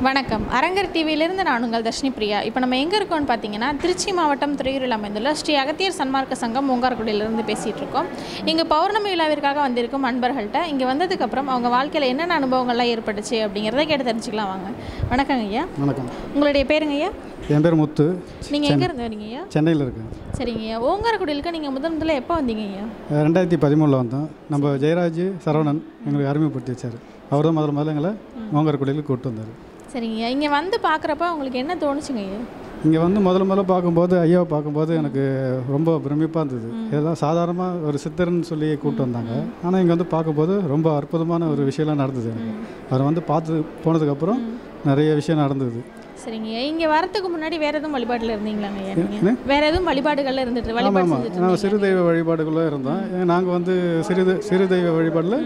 வணக்கம் அரங்கர் டிவியிலிருந்து நான் உங்கள் தர்ஷினி பிரியா இப்போ நம்ம எங்கே இருக்கோம்னு பார்த்தீங்கன்னா திருச்சி மாவட்டம் துறையூரில் அமைந்துள்ள ஸ்ரீ அகத்தியர் சன்மார்க்க சங்கம் மூங்கார்குடியிலிருந்து பேசிகிட்டு இருக்கோம் இங்கே பௌர்ணமி விழாவிற்காக வந்திருக்கும் அன்பர்கள்ட்ட இங்கே வந்ததுக்கப்புறம் அவங்க வாழ்க்கையில் என்னென்ன அனுபவங்கள்லாம் ஏற்பட்டுச்சு அப்படிங்கிறத கேட்டு தெரிஞ்சுக்கலாம் வாங்க வணக்கங்க ஐயா வணக்கம் உங்களுடைய பேருங்க ஐயா என் பேர் முத்து நீங்கள் எங்கே இருந்து வரீங்க ஐயா சென்னையில் இருக்கேன் சரிங்க ஐயா ஓங்காரக்குடியிலுக்கு நீங்கள் முதல் முதல்ல எப்போ வந்தீங்க ஐயா அஹ் ரெண்டாயிரத்தி பதிமூணில் வந்தோம் நம்ம ஜெயராஜ் சரவணன் எங்களுக்கு அறிமுகப்படுத்தி வச்சார் அவர் தான் முதல்ல முதல்ல எங்களை மோங்கரக்குடியில் கூப்பிட்டு வந்தார் சரிங்க ஐயா இங்கே வந்து பார்க்குறப்ப உங்களுக்கு என்ன தோணுச்சுங்க ஐயா இங்கே வந்து முதல்ல முதல்ல பார்க்கும்போது ஐயாவை பார்க்கும்போது எனக்கு ரொம்ப பிரமிப்பாக இருந்தது இதெல்லாம் சாதாரணமாக ஒரு சித்தர்னு சொல்லி கூப்பிட்டு வந்தாங்க ஆனால் இங்கே வந்து பார்க்கும்போது ரொம்ப அற்புதமான ஒரு விஷயம்லாம் நடந்தது எனக்கு அவரை வந்து பார்த்து போனதுக்கப்புறம் நிறைய விஷயம் நடந்தது சரிங்க ஐயா இங்கே வரதுக்கு முன்னாடி வேறு எதுவும் வழிபாட்டில் இருந்தீங்களாங்க ஐயா என்ன? நீங்கள் வேறு எதுவும் வழிபாடுகள்ல இருந்துட்டு ஆமாம் வழிபாடு ஆமாம் செஞ்சுட்டு நான் சிறு தெய்வ வழிபாடுக்குள்ளே இருந்தோம் நாங்கள் வந்து சிறு தெ- சிறு தெய்வ வழிபாடில்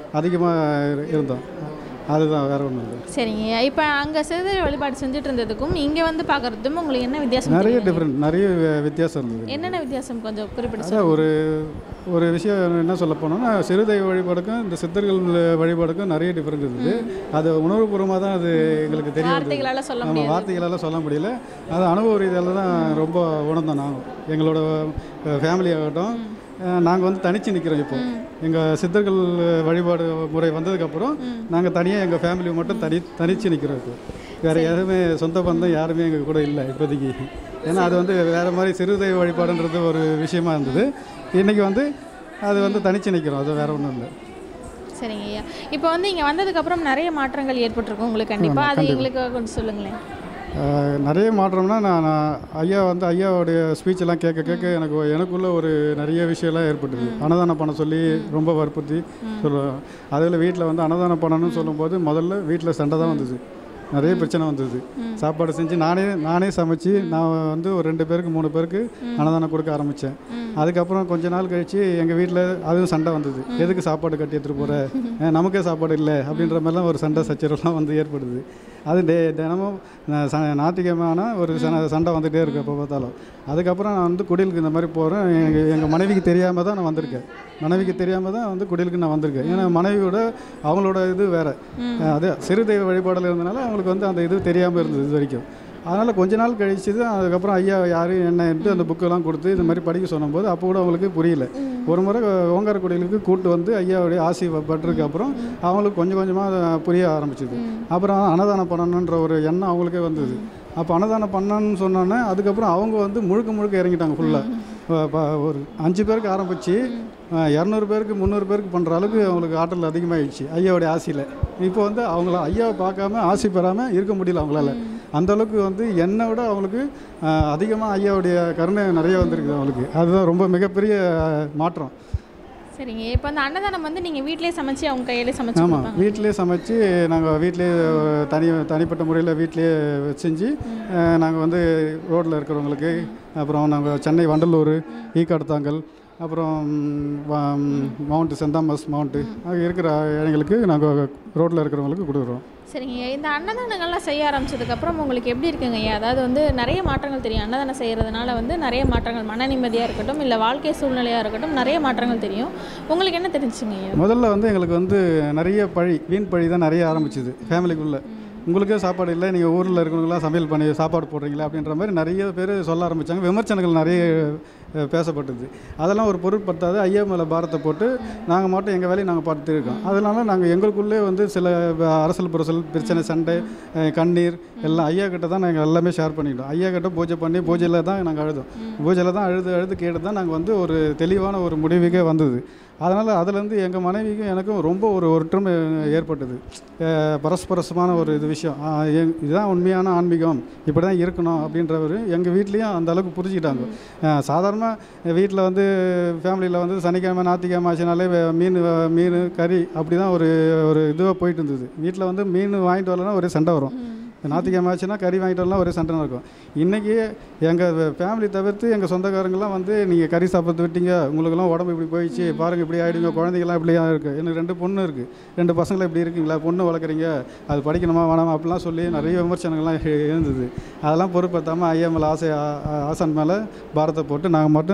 அதிகமாக இருந்தோம் அதுதான் வேற ஒன்றும் இல்லை சரிங்க ஐயா இப்போ அங்கே சிறுதை வழிபாடு செஞ்சுட்டு இருந்ததுக்கும் இங்கே வந்து பார்க்குறதுக்கும் உங்களுக்கு என்ன வித்தியாசம் நிறைய தெரியுங்க? டிஃப்ரெண்ட் நிறைய வி- வித்தியாசம் இருந்தது என்னென்ன வித்தியாசம் கொஞ்சம் குறிப்பிட்டு அதான் ஒரு ஒரு விஷயம் என்ன சொல்ல போனோம்னா சிறு தெய்வ வழிபாடுக்கும் இந்த சித்தர்கள் வழிபாடுக்கும் நிறைய டிஃப்ரெண்ட் இருந்தது அது உணர்வுபூர்வமாக தான் அது எங்களுக்கு தெரிய வந்தது வார்த்தைகளால் சொல்ல நம்ம முடியாது வார்த்தைகளால் சொல்ல முடியல அது அனுபவ ரீதியால் தான் ரொம்ப உணர்ந்தோம் நாங்கள் எங்களோட ஃபேமிலி ஆகட்டும் நாங்கள் வந்து தனிச்சு நிற்கிறோம் இப்போ எங்கள் சித்தர்கள் வழிபாடு முறை வந்ததுக்கப்புறம் நாங்கள் தனியாக எங்கள் ஃபேமிலி மட்டும் தனி தனிச்சு நிற்கிறோம் இப்போ வேறு எதுவுமே சொந்த பந்தம் யாருமே எங்கள் கூட இல்லை இப்போதைக்கு ஏன்னா அது வந்து வேறு மாதிரி சிறு தெய்வ வழிபாடுன்றது ஒரு விஷயமா இருந்தது இன்றைக்கி வந்து அது வந்து தனிச்சு நிற்கிறோம் அது வேறு ஒன்றும் இல்லை சரிங்க ஐயா இப்போ வந்து இங்கே வந்ததுக்கப்புறம் நிறைய மாற்றங்கள் ஏற்பட்டிருக்கும் உங்களுக்கு கண்டிப்பாக அது எங்களுக்கு கொஞ்சம் சொல்லுங்களேன் ஆஹ் நிறைய மாற்றம்னா நான் நான் ஐயா வந்து ஐயாவுடைய ஸ்பீச்செல்லாம் கேட்க கேட்க எனக்கு எனக்குள்ள ஒரு நிறைய விஷயம்லாம் ஏற்பட்டது அன்னதானம் பண்ண சொல்லி ரொம்ப வற்புறுத்தி சொல்லுவேன் அதில் வீட்டில் வந்து அன்னதானம் பண்ணணும்னு சொல்லும்போது முதல்ல வீட்டில் சண்டை தான் வந்தது நிறைய பிரச்சனை வந்தது சாப்பாடு செஞ்சு நானே நானே சமைச்சு நான் வந்து ஒரு ரெண்டு பேருக்கு மூணு பேருக்கு அன்னதானம் கொடுக்க ஆரம்பித்தேன் அதுக்கப்புறம் கொஞ்ச நாள் கழித்து எங்கள் வீட்டில் அதுவும் சண்டை வந்தது எதுக்கு சாப்பாடு கட்டி எடுத்துகிட்டு போகிற நமக்கே சாப்பாடு இல்லை அப்படின்ற மாதிரிலாம் ஒரு சண்டை சச்சரவுலாம் வந்து ஏற்படுது அது டே தினமும் நான் ச ஞாயிற்றுக்கிழமை ஆனால் ஒரு ச- சண்டை வந்துகிட்டே இருக்கு எப்போ பார்த்தாலும் அதுக்கப்புறம் நான் வந்து குடிலுக்கு இந்த மாதிரி போகிறேன் எங்கள் எங்கள் மனைவிக்கு தெரியாமல் தான் நான் வந்திருக்கேன் மனைவிக்கு தெரியாமல் தான் வந்து குடிலுக்கு நான் வந்திருக்கேன் ஏன்னா மனைவியோட அவங்களோட இது வேறு அது சிறு தெய்வ வழிபாடில் இருந்தனால அவங்களுக்கு வந்து அந்த இது தெரியாமல் இருந்தது இது வரைக்கும் அதனால் கொஞ்ச நாள் கழிச்சு தான் அதுக்கப்புறம் ஐயா யார் என்னன்ட்டு அந்த புக்கெல்லாம் கொடுத்து இந்த மாதிரி படிக்க சொன்னபோது அப்போ கூட அவங்களுக்கு புரியல ஒரு முறை ஓங்காரக்குடியிலுக்கு கூட்டு வந்து ஐயாவுடைய ஆசி பட்டிருக்கு அப்புறம் அவங்களுக்கு கொஞ்சம் கொஞ்சமாக புரிய ஆரம்பிச்சுது அப்புறம் அன்னதானம் பண்ணணுன்ற ஒரு எண்ணம் அவங்களுக்கே வந்தது அப்போ அன்னதானம் பண்ணணும்னு சொன்னோன்னே அதுக்கப்புறம் அவங்க வந்து முழுக்க முழுக்க இறங்கிட்டாங்க ஃபுல்லாக ஒரு அஞ்சு பேருக்கு ஆரம்பித்து இரநூறு பேருக்கு முந்நூறு பேருக்கு பண்ணுற அளவுக்கு அவங்களுக்கு ஆற்றல் அதிகமாகிடுச்சு ஐயாவுடைய ஆசையில் இப்போ வந்து அவங்கள ஐயாவை பார்க்காம ஆசை பெறாமல் இருக்க முடியல அவங்களால அந்த அளவுக்கு வந்து என்னை விட அவங்களுக்கு அதிகமாக ஐயாவுடைய கருணை நிறைய வந்திருக்குது அவங்களுக்கு அதுதான் ரொம்ப மிகப்பெரிய அஹ், மாற்றம் சரிங்க இப்போ அந்த அன்னதானம் வந்து நீங்கள் வீட்டிலேயே சமைச்சு அவங்க கையிலே சமைச்சு ஆமாம் கொடுப்பாங்க வீட்டிலே சமைச்சு நாங்கள் வீட்டிலே தனி தனிப்பட்ட முறையில் வீட்டிலே செஞ்சு நாங்கள் வந்து ரோட்டில் இருக்கிறவங்களுக்கு அப்புறம் நாங்கள் சென்னை வண்டலூர் ஈக்காடுத்தாங்கல் அப்புறம் வ- மவுண்ட்டு செந்தாமஸ் மவுண்ட்டு அங்கே இருக்கிற இடங்களுக்கு நாங்கள் ரோட்டில் இருக்கிறவங்களுக்கு கொடுக்குறோம் சரிங்க இந்த அன்னதானங்கள்லாம் செய்ய ஆரம்பிச்சதுக்கப்புறம் உங்களுக்கு எப்படி இருக்குங்க ஐயா அதாவது வந்து நிறைய மாற்றங்கள் தெரியும் அன்னதானம் செய்கிறதுனால வந்து நிறைய மாற்றங்கள் மன நிம்மதியாக இருக்கட்டும் இல்லை வாழ்க்கை சூழ்நிலையாக இருக்கட்டும் நிறைய மாற்றங்கள் தெரியும் உங்களுக்கு என்ன தெரிஞ்சுங்க ஐயா முதல்ல வந்து எங்களுக்கு வந்து நிறைய பழி வீண் பழி தான் நிறைய ஆரம்பிச்சுது ஃபேமிலிக்குள்ளே உங்களுக்கே சாப்பாடு இல்லை நீங்கள் ஊரில் இருக்கிறவங்களாம் சமையல் பண்ணி சாப்பாடு போடுறீங்களா அப்படின்ற மாதிரி நிறைய பேர் சொல்ல ஆரம்பித்தாங்க விமர்சனங்கள் நிறைய அஹ், பேசப்பட்டது அதெல்லாம் ஒரு பொருட்படுத்தாது ஐயா மேலே பாரத்தை போட்டு நாங்கள் மட்டும் எங்கள் வேலையை நாங்கள் பார்த்துட்டு இருக்கோம் அதனால நாங்கள் எங்களுக்குள்ளே வந்து சில வ- அரசல் புரசல் பிரச்சனை சண்டை அஹ், கண்ணீர் எல்லாம் ஐயா கிட்ட தான் நாங்கள் எல்லாமே ஷேர் பண்ணிக்கிட்டோம் ஐயா கிட்ட பூஜை பண்ணி பூஜையில் தான் நாங்கள் அழுதோம் பூஜையில் தான் அழுது அழுது கேட்டு தான் நாங்கள் வந்து ஒரு தெளிவான ஒரு முடிவுக்கே வந்தது அதனால் அதுலேருந்து எங்கள் மனைவிக்கும் எனக்கும் ரொம்ப ஒரு ஒற்றுமை ஏற்பட்டது அஹ் பரஸ்பரசமான ஒரு இது விஷயம் ஆஹ் எங் இதுதான் உண்மையான ஆன்மீகம் இப்படி தான் இருக்கணும் அப்படின்றவர் எங்கள் வீட்லேயும் அந்த அளவுக்கு புரிஞ்சுக்கிட்டாங்க சாதாரணமாக வீட்டில் வந்து ஃபேமிலியில் வந்து சனிக்கிழமை ஞாயிற்றுக்கிழமை ஆச்சுனாலே வே- மீன் வ- மீன் கறி அப்படி தான் ஒரு ஒரு இதுவாக போயிட்டு இருந்தது வீட்டில் வந்து மீன் வாங்கிட்டு வரலன்னா ஒரே சண்டை வரும் ஞாயிற்றுக்கிழமை ஆச்சுன்னா கறி வாங்கிட்டு வரலாம் ஒரே சண்டை நடக்கும் இன்றைக்கி எங்கள் ஃபேமிலி தவிர்த்து எங்கள் சொந்தக்காரங்களாம் வந்து நீங்கள் கறி சாப்பிட்டு விட்டீங்க உங்களுக்கெல்லாம் உடம்பு இப்படி போயிடுச்சு பாருங்கள் இப்படி ஆகிடுங்க குழந்தைங்களாம் இப்படி இருக்குது எனக்கு ரெண்டு பொண்ணு இருக்குது ரெண்டு பசங்களை இப்படி இருக்கீங்களா பொண்ணு வளர்க்குறீங்க அது படிக்கணுமா வேணாமா அப்படிலாம் சொல்லி நிறைய விமர்சனங்கள்லாம் இ- இருந்தது அதெல்லாம் பொருட்படுத்தாமல் ஐயா மேலே ஆசை ஆ- ஆ- ஆசான் மேலே பாரத்தை போட்டு நாங்கள் மட்டும்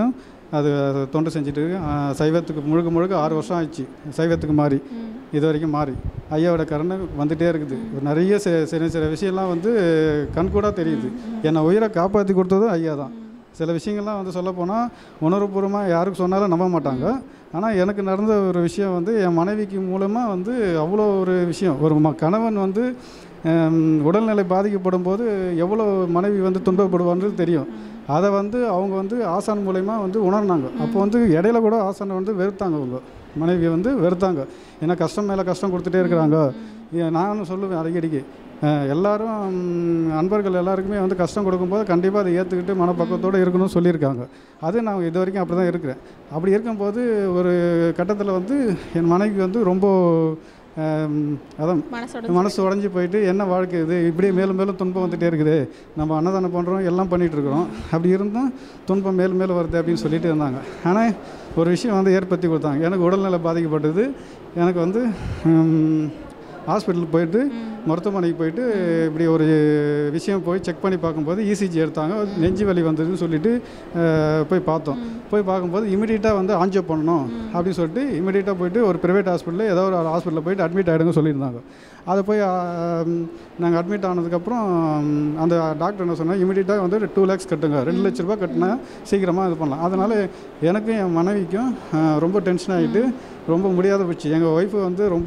அது அது தொண்டு செஞ்சுட்டு ஆஹ், சைவத்துக்கு முழுக்க முழுக்க ஆறு வருஷம் ஆயிடுச்சு சைவத்துக்கு மாறி இது வரைக்கும் மாறி ஐயாவோட கருணை வந்துகிட்டே இருக்குது நிறைய சி- சில சில விஷயம்லாம் வந்து கண்கூடாக தெரியுது என்னை உயிரை காப்பாற்றி கொடுத்ததும் ஐயா தான் சில விஷயங்கள்லாம் வந்து சொல்லப்போனால் உணர்வுபூர்வமாக யாருக்கு சொன்னாலும் நம்ப மாட்டாங்க ஆனால் எனக்கு நடந்த ஒரு விஷயம் வந்து என் மனைவிக்கு மூலமாக வந்து அவ்வளோ ஒரு விஷயம் ஒரு ம கணவன் வந்து ஹம், உடல்நிலை பாதிக்கப்படும் போது எவ்வளோ மனைவி வந்து துன்பப்படுவான்றது தெரியும் அதை வந்து அவங்க வந்து ஆசான் மூலயமா வந்து உணர்னாங்க அப்போ வந்து இடையில கூட ஆசானை வந்து வெறுத்தாங்க அவங்க மனைவி வந்து வெறுத்தாங்க ஏன்னா கஷ்டம் மேலே கஷ்டம் கொடுத்துட்டே இருக்கிறாங்க ஏன் நானும் சொல்லுவேன் அடிக்கடிக்கு அஹ், எல்லாரும் ம், அன்பர்கள் எல்லாருக்குமே வந்து கஷ்டம் கொடுக்கும்போது கண்டிப்பாக அதை ஏற்றுக்கிட்டு மனப்பக்குவத்தோடு இருக்கணும்னு சொல்லியிருக்காங்க அது நான் இது வரைக்கும் அப்படி தான் இருக்கிறேன் அப்படி இருக்கும்போது ஒரு கட்டத்தில் வந்து என் மனைவி வந்து ரொம்ப அஹ், அதான் மனசோட மனசு உடஞ்சி போயிட்டு என்ன வாழ்க்கை இது இப்படியே மேலும் மேலும் துன்பம் வந்துட்டே இருக்குது நம்ம அன்னதானம் பண்ணுறோம் எல்லாம் பண்ணிகிட்டு இருக்கிறோம் அப்படி இருந்தும் துன்பம் மேலும் மேலும் வருது அப்படின்னு சொல்லிட்டு இருந்தாங்க ஆனால் ஒரு விஷயம் வந்து ஏற்படுத்தி கொடுத்தாங்க எனக்கு உடல்நிலை பாதிக்கப்பட்டது எனக்கு வந்து ஹாஸ்பிட்டலுக்கு போயிட்டு மருத்துவமனைக்கு போயிட்டு இப்படி ஒரு விஷயம் போய் செக் பண்ணி பார்க்கும்போது இசிஜி எடுத்தாங்க நெஞ்சு வலி வந்ததுன்னு சொல்லிட்டு அஹ், போய் பார்த்தோம் போய் பார்க்கும்போது இமிடியேட்டாக வந்து ஆஞ்சியோ பண்ணணும் அப்படின்னு சொல்லிட்டு இமிடியேட்டாக போயிட்டு ஒரு ப்ரைவேட் ஹாஸ்பிட்டலில் ஏதோ ஒரு ஹாஸ்பிட்டலில் போயிட்டு அட்மிட் ஆகிடுங்க சொல்லியிருந்தாங்க அதை போய் நாங்கள் அட்மிட் ஆனதுக்கப்புறம் ம், அந்த டாக்டர் என்ன சொன்னால் இமிடியேட்டாக வந்து டூ லேக்ஸ் கட்டுங்க ரெண்டு லட்ச ரூபாய் கட்டினா சீக்கிரமாக இது பண்ணலாம் அதனால் எனக்கும் என் மனைவிக்கும் அஹ், ரொம்ப டென்ஷன் ஆகிட்டு ரொம்ப முடியாத போச்சு எங்கள் ஒய்ஃபு வந்து ரொம்ப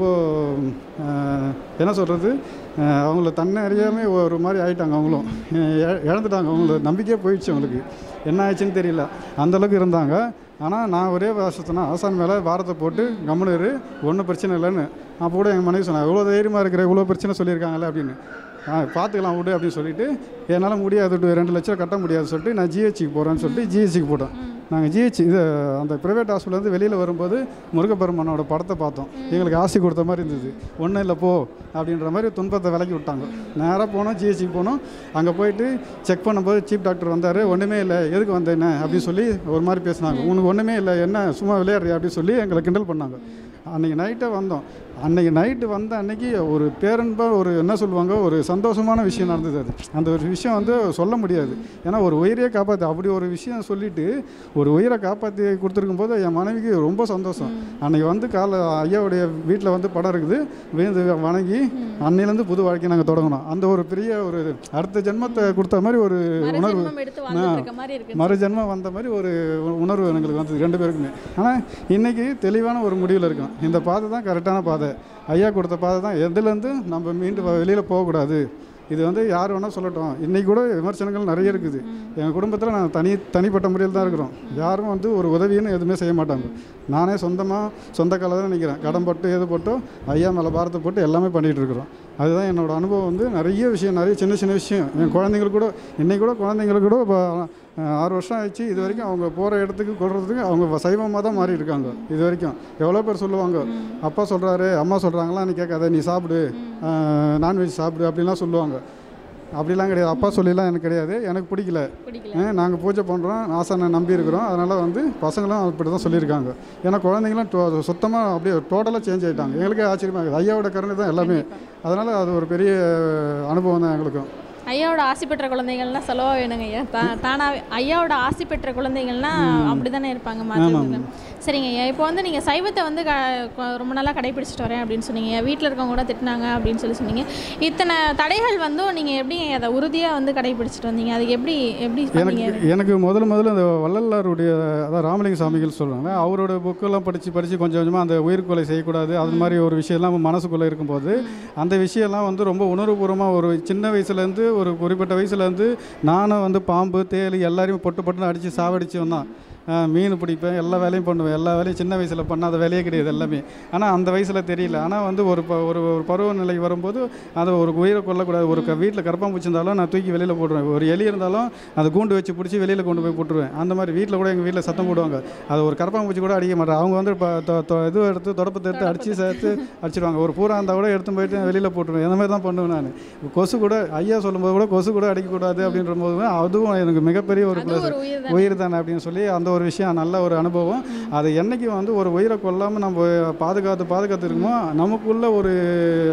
அஹ், என்ன சொல்கிறது அவங்கள தன்னை அறியாமல் ஒரு மாதிரி ஆயிட்டாங்க அவங்களும் அஹ், இழ- இழந்துட்டாங்க அவங்கள நம்பிக்கையே போயிடுச்சு அவங்களுக்கு என்ன ஆயிடுச்சுன்னு தெரியல அந்தளவுக்கு இருந்தாங்க ஆனால் நான் ஒரே வருஷத்துனா ஆசான் மேலே பாரத்தை போட்டு கம்முனு இரு ஒன்றும் பிரச்சனை இல்லைன்னு அப்போ கூட எங்கள் மனைவி சொன்னாங்க இவ்வளோ தைரியமாக இருக்கிற இவ்வளோ பிரச்சனை சொல்லியிருக்காங்களே அப்படின்னு ஆ பார்த்துக்கலாம் விடு அப்படின்னு சொல்லிட்டு என்னால் முடியாது விடு, ரெண்டு லட்சம் கட்ட முடியாது சொல்லிட்டு நான் ஜிஹெச்சுக்கு போகிறேன்னு சொல்லிட்டு ஜிஹெச்சுக்கு போட்டோம் நாங்கள் ஜிஹெச் இது அந்த ப்ரைவேட் ஹாஸ்பிட்டலேருந்து வெளியில் வரும்போது முருகப்பெருமானோட படத்தை பார்த்தோம் எங்களுக்கு ஆசை கொடுத்த மாதிரி இருந்தது ஒன்றும் இல்லை போ அப்படின்ற மாதிரி துன்பத்தை விலக்கி விட்டாங்க நேராக போனோம் ஜிஹெச்சுக்கு போனோம் அங்கே போயிட்டு செக் பண்ணும்போது சீஃப் டாக்டர் வந்தார் ஒன்றுமே இல்லை எதுக்கு வந்தேன்னு அப்படின்னு சொல்லி ஒரு மாதிரி பேசினாங்க உனக்கு ஒன்றுமே இல்லை என்ன சும்மா விளையாடுறியா அப்படின்னு சொல்லி எங்களை கிண்டல் பண்ணாங்க அன்றைக்கி நைட்டே வந்தோம் அன்றைக்கி நைட்டு வந்த அன்னைக்கு ஒரு பேரன்பா ஒரு என்ன சொல்லுவாங்க ஒரு சந்தோஷமான விஷயம் நடந்தது அது அந்த ஒரு விஷயம் வந்து சொல்ல முடியாது ஏன்னா ஒரு உயிரையே காப்பாற்று அப்படி ஒரு விஷயம் சொல்லிட்டு ஒரு உயிரை காப்பாற்றி கொடுத்துருக்கும் போது என் மனைவிக்கு ரொம்ப சந்தோஷம் அன்னைக்கு வந்து காலை ஐயாவுடைய வீட்டில் வந்து படம் இருக்குது விழுந்து வணங்கி அன்னையிலேருந்து புது வாழ்க்கை நாங்கள் தொடங்கணும் அந்த ஒரு பெரிய ஒரு அடுத்த ஜென்மத்தை கொடுத்த மாதிரி ஒரு உணர்வு மறுஜென்மம் எடுத்து வாழ்ந்துட்டு இருக்க மாதிரி இருக்கு மறுஜென்மம் வந்த மாதிரி ஒரு உ- உணர்வு எங்களுக்கு வந்தது ரெண்டு பேருக்குமே ஆனால் இன்னைக்கு தெளிவான ஒரு முடிவில் இருக்கோம் இந்த பாதை தான் கரெக்டான பாதை ஐயா கொடுத்த பாதை தான் எதுலேருந்து நம்ம மீண்டும் வெளியில் போகக்கூடாது இது வந்து யார் வேணால் சொல்லட்டும் இன்றைக்கி கூட விமர்சனங்கள் நிறைய இருக்குது எங்கள் குடும்பத்தில் நான் தனி தனிப்பட்ட முறையில் தான் இருக்கிறோம் யாரும் வந்து ஒரு உதவின்னு எதுவுமே செய்ய மாட்டாங்க நானே சொந்தமாக சொந்த கால தான் நிற்கிறேன் கடன் போட்டு எது போட்டோ ஐயா மேலே பாரத்தை போட்டு எல்லாமே பண்ணிகிட்டு இருக்கிறோம் அதுதான் என்னோட அனுபவம் வந்து நிறைய விஷயம் நிறைய சின்ன சின்ன விஷயம் என் குழந்தைங்களுக்கு கூட இன்னைக்கு கூட குழந்தைங்களுக்கு கூட இப்போ அஹ், ஆறு வருஷம் ஆயிடுச்சு இது வரைக்கும் அவங்க போகிற இடத்துக்கு கொடுறதுக்கு அவங்க சைவமாக தான் மாறி இருக்காங்க இது வரைக்கும் எவ்வளோ பேர் சொல்லுவாங்க அப்பா சொல்கிறாரு அம்மா சொல்கிறாங்களா நீ கேட்காத நீ சாப்பிடு நான்வெஜ் சாப்பிடு அப்படிலாம் சொல்லுவாங்க அப்படிலாம் கிடையாது அப்பா சொல்லிலாம் எனக்கு கிடையாது எனக்கு பிடிக்கல பிடிக்கல நாங்கள் பூஜை பண்ணுறோம் ஆசானை நம்பி இருக்கிறோம் அதனால் வந்து பசங்களும் அப்படி தான் சொல்லியிருக்காங்க ஏன்னா குழந்தைங்களும் டோ சுத்தமாக அப்படியே டோட்டலாக சேஞ்ச் ஆகிட்டாங்க எங்களுக்கே ஆச்சரியமாக இருக்குது ஐயாவோட கருணை தான் எல்லாமே அதனால் அது ஒரு பெரிய அனுபவம் தான் எங்களுக்கும் ஐயாவோட ஆசி பெற்ற குழந்தைகள்னா சொல்லவா வேணுங்க ஐயா தா தானாவே ஐயாவோட ஆசி பெற்ற குழந்தைகள்னா அப்படி தானே இருப்பாங்க மாற்று சரிங்க ஐயா இப்போ வந்து நீங்கள் சைவத்தை வந்து க கொ- ரொம்ப நாளாக கடைபிடிச்சிட்டு வரேன் அப்படின்னு சொன்னீங்க வீட்டில் இருக்கவங்க கூட திட்டினாங்க அப்படின்னு சொல்லி சொன்னீங்க இத்தனை தடைகள் வந்தும் நீங்கள் எப்படி அதை உறுதியாக வந்து கடைபிடிச்சிட்டு வந்தீங்க அதுக்கு எப்படி எப்படி பண்ணீங்க எனக்கு எனக்கு முதல்ல முதல்ல அந்த வள்ளலாருடைய அதான் ராமலிங்க சாமிகள் சொல்கிறாங்க அவரோட புக்கெல்லாம் படித்து படித்து கொஞ்சம் கொஞ்சமாக அந்த உயிர்கொலை செய்யக்கூடாது அது மாதிரி ஒரு விஷயம்லாம் மனசுக்குள்ளே இருக்கும்போது அந்த விஷயம்லாம் வந்து ரொம்ப உணர்வுபூர்வமாக ஒரு சின்ன வயசுலேருந்து ஒரு குறிப்பிட்ட வயசுலேருந்து நானும் வந்து பாம்பு தேளி எல்லாரையும் பொட்டு பொட்டுன்னு அடித்து சாவடிச்சு வந்தான் ஆஹ் மீன் பிடிப்பேன் எல்லா வேலையும் பண்ணுவேன் எல்லா வேலையும் சின்ன வயசில் பண்ணாத வேலையே கிடையாது எல்லாமே ஆனால் அந்த வயசில் தெரியல ஆனால் வந்து ஒரு ப- ஒரு ஒரு பருவநிலை வரும்போது அதை ஒரு உயிரை கொல்லக்கூடாது ஒரு வீட்டில் கரப்பாம்பூச்சி இருந்தாலும் நான் தூக்கி வெளியில் போட்டுருவேன் ஒரு எலி இருந்தாலும் அதை கூண்டு வச்சு பிடிச்சி வெளியில் கொண்டு போய் போட்டுருவேன் அந்த மாதிரி வீட்டில் கூட எங்கள் வீட்டில் சத்தம் போடுவாங்க அது ஒரு கரப்பாம்பூச்சி கூட அடிக்க மாட்டாங்க அவங்க வந்து இப்போ தொ- தொ- இது எடுத்து தொடப்பத்தை எடுத்து அடித்து சேர்த்து அடிச்சிடுவாங்க ஒரு பூரா இருந்தால் கூட எடுத்து போயிட்டு வெளியில் போட்டுருவேன் இந்த மாதிரி தான் பண்ணுவேன் நான் கொசு கூட ஐயா சொல்லும்போது கூட கொசு கூட அடிக்கக்கூடாது அப்படின்ற போது அதுவும் எனக்கு மிகப்பெரிய ஒரு அது ப்ளஸ் ஒரு உயிர் தான் உயிர் தானே அப்படின்னு சொல்லி அந்த ஒரு விஷயம் நல்ல ஒரு அனுபவம் அது என்னைக்கு வந்து ஒரு உயிரை கொல்லாமல் நம்ம பாதுகாத்து பாதுகாத்து இருக்குமோ நமக்குள்ள ஒரு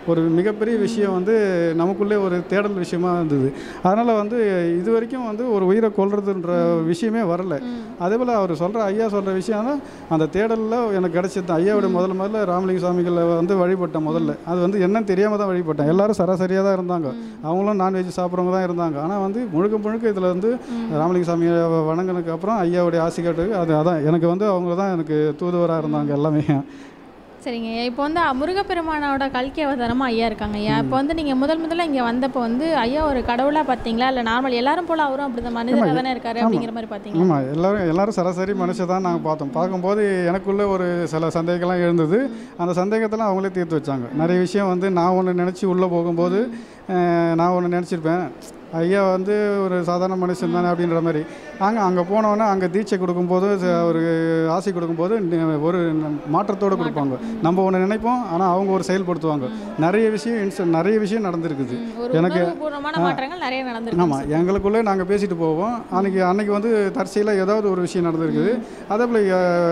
ஒரு மிகப்பெரிய விஷயம் வந்து நமக்குள்ளே ஒரு தேடல் விஷயமா இருந்தது அதனால் வந்து இது வரைக்கும் வந்து ஒரு உயிரை கொல்றதுன்ற விஷயமே வரல அதே போல் அவர் சொல்கிற ஐயா சொல்கிற விஷயம்னா அந்த தேடலில் எனக்கு கிடச்சது ஐயாவோட முதல்ல முதல்ல ராமலிங்க சுவாமிகளை வந்து வழிபட்டேன் முதல்ல அது வந்து என்னன்னு தெரியாமல் தான் வழிபட்டேன் எல்லாரும் சராசரியாக தான் இருந்தாங்க அவங்களும் நான்வெஜ் சாப்பிட்றவங்க தான் இருந்தாங்க ஆனால் வந்து முழுக்க முழுக்க இதில் வந்து ராமலிங்க சாமியை வணங்கினதுக்கு அப்புறம் ஐயாவுடைய ஆசை கேட்டு அது அதான் எனக்கு வந்து அவங்க தான் எனக்கு தூதுவராக இருந்தாங்க எல்லாமே சரிங்க ஐயா இப்போ வந்து முருகப்பெருமானோட கல்கி அவதாரமாக ஐயா இருக்காங்க ஐயா இப்போ வந்து நீங்கள் முதல் முதல்ல இங்கே வந்தப்போ வந்து ஐயா ஒரு கடவுளாக பார்த்தீங்களா இல்லை நார்மல் எல்லாரும் போல அவரும் அப்படி தான் மனிதராக தானே இருக்காரு அப்படிங்கிற மாதிரி பார்த்தீங்களா ஆமாம் எல்லாரும் எல்லாரும் சராசரி மனுஷன் தான் நாங்கள் பார்த்தோம் பார்க்கும்போது எனக்குள்ளே ஒரு சில சந்தேகம்லாம் எழுந்தது அந்த சந்தேகத்தெல்லாம் அவங்களே தீர்த்து வச்சாங்க நிறைய விஷயம் வந்து நான் ஒன்று நினச்சி உள்ளே போகும்போது அஹ், நான் ஒன்று நினச்சிருப்பேன் ஐயா வந்து ஒரு சாதாரண மனுஷன் தானே அப்படின்ற மாதிரி அங்கே அங்கே போனோன்னே அங்கே தீட்சை கொடுக்கும்போது ச- ஒரு ஆசை கொடுக்கும்போது நி- ஒரு மாற்றத்தோடு கொடுப்பாங்க நம்ம ஒன்று நினைப்போம் ஆனால் அவங்க ஒரு செயல்படுத்துவாங்க நிறைய விஷயம் இன்ஸ்ட் நிறைய விஷயம் நடந்திருக்குது ஒரு எனக்கு- உணர்வுபூர்வமான மாற்றங்கள் நிறைய நடந்திருக்கு ஆமாம் எங்களுக்குள்ளே நாங்கள் பேசிட்டு போவோம் அன்றைக்கி அன்றைக்கி வந்து தற்செயலாக ஏதாவது ஒரு விஷயம் நடந்திருக்குது அதே போல்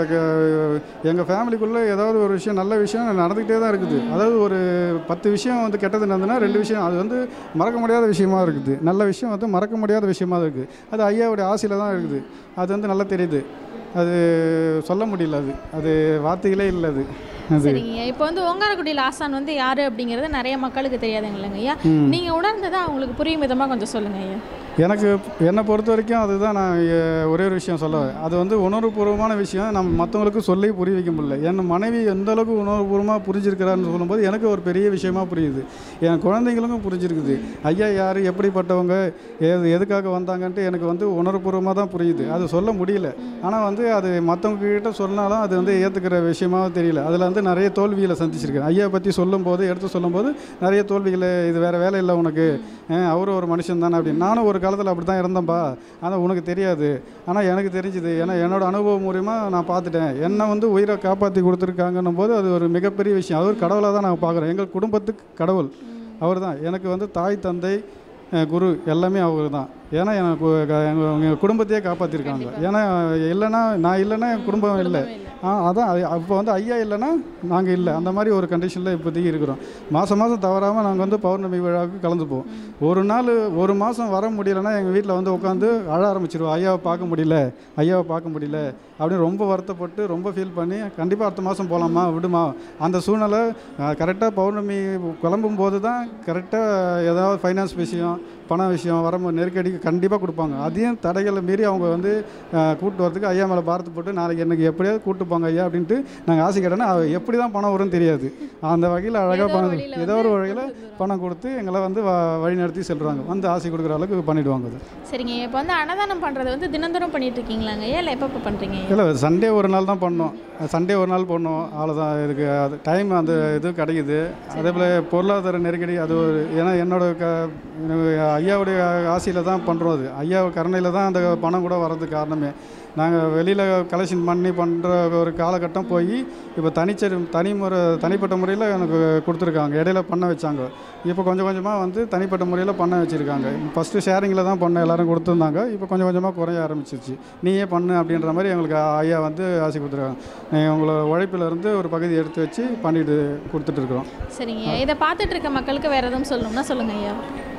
எங்கள் ஃபேமிலிக்குள்ளே ஏதாவது ஒரு விஷயம் நல்ல விஷயம் நடந்துக்கிட்டே தான் இருக்குது அதாவது ஒரு பத்து விஷயம் வந்து கெட்டது நடந்ததுன்னா ரெண்டு விஷயம் அது வந்து மறக்க முடியாத விஷயமா இருக்குது நல்ல விஷயம் வந்து மறக்க முடியாத விஷயமா இருக்குது அது ஐயாவுடைய ஆசையில் தான் இருக்குது அது வந்து நல்லா தெரியுது அது சொல்ல முடியல அது அது வார்த்தைகளே இல்லை அது அது சரிங்க இப்போ வந்து ஓங்காரக்குடியில் ஆசான் வந்து யாரு அப்படிங்கிறது நிறைய மக்களுக்கு தெரியாதுங்களங்க ஐயா நீங்க உணர்ந்ததை அவங்களுக்கு புரியும் விதமா கொஞ்சம் சொல்லுங்க ஐயா எனக்கு என்னை பொறுத்த வரைக்கும் அதுதான் நான் எ- ஒரே ஒரு விஷயம் சொல்ல வரேன். அது வந்து உணர்வுபூர்வமான விஷயம் நம்ம மற்றவங்களுக்கு சொல்லி புரிய வைக்க முடியல என் மனைவி எந்த அளவுக்கு உணர்வுபூர்வமாக புரிஞ்சிருக்கிறான்னு சொல்லும்போது எனக்கு ஒரு பெரிய விஷயமா புரியுது என் குழந்தைங்களுக்கும் புரிஞ்சிருக்குது ஐயா யார் எப்படிப்பட்டவங்க எது எதுக்காக வந்தாங்கன்ட்டு எனக்கு வந்து உணர்வுபூர்வமாக தான் புரியுது அது சொல்ல முடியல ஆனால் வந்து அது மற்றவங்க கிட்ட சொன்னாலும் அது வந்து ஏற்றுக்கிற விஷயமாவும் தெரியல அதில் வந்து நிறைய தோல்விகளை சந்திச்சிருக்கேன் ஐயா பற்றி சொல்லும்போது எடுத்து சொல்லும்போது நிறைய தோல்விகளை இது வேறு வேலை இல்லை உனக்கு அஹ் அவரும் ஒரு மனுஷன் தானே அப்படின்னு நானும் ஒரு காலத்தில் அப்படி தான் இருந்தேன்ப்பா ஆனால் உனக்கு தெரியாது ஆனால் எனக்கு தெரிஞ்சுது ஏன்னா என்னோட அனுபவம் மூலிமா நான் பார்த்துட்டேன் என்னை வந்து உயிரை காப்பாற்றி கொடுத்துருக்காங்கன்னும் போது அது ஒரு மிகப்பெரிய விஷயம் அது ஒரு கடவுளாக தான் நான் பார்க்குறேன் எங்கள் குடும்பத்துக்கு கடவுள் அவர் தான் எனக்கு வந்து தாய் தந்தை அஹ் குரு எல்லாமே அவர் தான் ஏன்னா எனக்கு எங்கள் எங்கள் குடும்பத்தையே காப்பாற்றிருக்காங்க ஏன்னா இல்லைன்னா நான் இல்லைன்னா என் குடும்பம் இல்லை ஆ அதான் அது அப்போ வந்து ஐயா இல்லைன்னா நாங்கள் இல்லை அந்த மாதிரி ஒரு கண்டிஷனில் இப்போதைக்கு இருக்கிறோம் மாதம் மாதம் தவறாமல் நாங்கள் வந்து பௌர்ணமி விழாவுக்கு கலந்துப்போம் ஒரு நாள் ஒரு மாதம் வர முடியலன்னா எங்கள் வீட்டில் வந்து உட்காந்து அழ ஆரம்பிச்சிருவோம் ஐயாவை பார்க்க முடியல ஐயாவை பார்க்க முடியல அப்படின்னு ரொம்ப வருத்தப்பட்டு ரொம்ப ஃபீல் பண்ணி கண்டிப்பாக அடுத்த மாதம் போகலாமா விடுமா அந்த சூழ்நிலை கரெக்டாக பௌர்ணமி கிளம்பும் போது தான் கரெக்டாக ஏதாவது ஃபைனான்ஸ் விஷயம் பண விஷயம் வர நெருக்கடிக்கு கண்டிப்பாக கொடுப்பாங்க அதையும் தடைகளை மீறி அவங்க வந்து அஹ், கூட்டு வரதுக்கு ஐயா மேலே பாரத்து போட்டு நாளைக்கு எனக்கு எப்படியாவது கூட்டு போங்க ஐயா அப்படின்ட்டு நாங்கள் ஆசை கேட்டோன்னா அது எப்படி தான் பணம் வரும்னு தெரியாது அந்த வகையில் அழகாக ஏதோ ஒரு பணம் வழியில ஏதோ ஒரு வழியில் பணம் கொடுத்து எங்களை வந்து வ- வழி நடத்தி செல்கிறாங்க வந்து ஆசை கொடுக்குற அளவுக்கு பண்ணிடுவாங்க அது சரிங்க இப்போ வந்து அன்னதானம் பண்றது வந்து தினந்தோறும் பண்ணிட்டு இருக்கீங்களாங்க ஐயா இல்லை எப்போ பண்றீங்க ஐயா? இல்லை சண்டே ஒரு நாள் தான் பண்ணோம் சண்டே ஒரு நாள் பண்ணோம் அவ்வளோதான் இதுக்கு அது டைம் அந்த இது கிடைக்குது அதே போல் பொருளாதார நெருக்கடி அது ஒரு ஏன்னா என்னோட க எனக்கு ஐயாவுடைய ஆசையில் தான் பண்ணுறோம் அது ஐயா கருணையில் தான் அந்த பணம் கூட வர்றதுக்கு காரணமே நாங்கள் வெளியில் கலெக்ஷன் பண்ணி பண்ணுற ஒரு காலகட்டம் போய் இப்போ தனிச்சரி தனி முறை தனிப்பட்ட முறையில் எனக்கு கொடுத்துருக்காங்க இடையில பண்ண வச்சாங்க இப்போ கொஞ்சம் கொஞ்சமாக வந்து தனிப்பட்ட முறையில் பண்ண வச்சுருக்காங்க ஃபஸ்ட்டு ஷேரிங்கில் தான் பண்ண எல்லாரும் கொடுத்துருந்தாங்க இப்போ கொஞ்சம் கொஞ்சமாக குறைய ஆரம்பிச்சிருச்சு நீயே பண்ணு அப்படின்ற மாதிரி எங்களுக்கு ஐயா வந்து ஆசை கொடுத்துருக்காங்க நீங்கள் உங்களோட உழைப்பில் இருந்து ஒரு பகுதி எடுத்து வச்சு பண்ணிட்டு கொடுத்துட்டு இருக்கிறோம் சரிங்க ஐயா. இதை பார்த்துட்டு இருக்க மக்களுக்கு வேற எதுவும் சொல்லணும்னா சொல்லுங்க ஐயா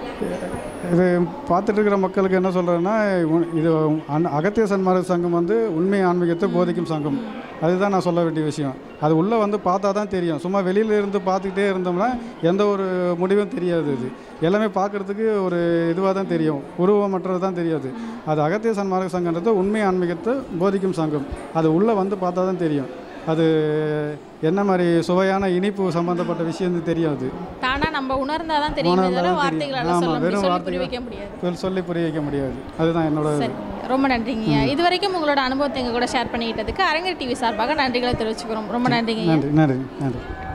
இது பார்த்துட்டு இருக்கிற மக்களுக்கு என்ன சொல்கிறேன்னா இது அன் அகத்திய சன்மார்க்க சங்கம் வந்து உண்மை ஆன்மீகத்தை போதிக்கும் சங்கம் அதுதான் நான் சொல்ல வேண்டிய விஷயம் அது உள்ளே வந்து பார்த்தா தான் தெரியும் சும்மா வெளியில இருந்து பார்த்துக்கிட்டே இருந்தோம்னா எந்த ஒரு முடிவும் தெரியாது இது எல்லாமே பார்க்குறதுக்கு ஒரு இதுவாக தான் தெரியும் உருவமற்றது தான் தெரியாது அது அகத்திய சன்மார்க்க சங்கன்றது உண்மை ஆன்மீகத்தை போதிக்கும் சங்கம் அது உள்ளே வந்து பார்த்தா தான் தெரியும் அது என்ன மாதிரி சுவையான இனிப்பு சம்மந்தப்பட்ட விஷயம் தெரியாது தானா நம்ம உணர்ந்தாதான் தெரியும் உணர்ந்தாதான் இதெல்லாம் தெரியும். வார்த்தைகளால ஆமா, சொல்ல முடியும் வெறும் சொல்லி வார்த்தைகள். புரிய வைக்க முடியாது சொல்லி புரிய வைக்க முடியாது அதுதான் என்னோட சரி ரொம்ப நன்றிங்க ஐயா இது வரைக்கும் உங்களோட அனுபவத்தை எங்க கூட ஷேர் பண்ணிக்கிட்டதுக்கு அரங்கர் டிவி சார்பாக நன்றிகளை தெரிவிச்சுக்கிறோம் ரொம்ப நன்றிங்க ஐயா நன்றி நன்றி நன்றி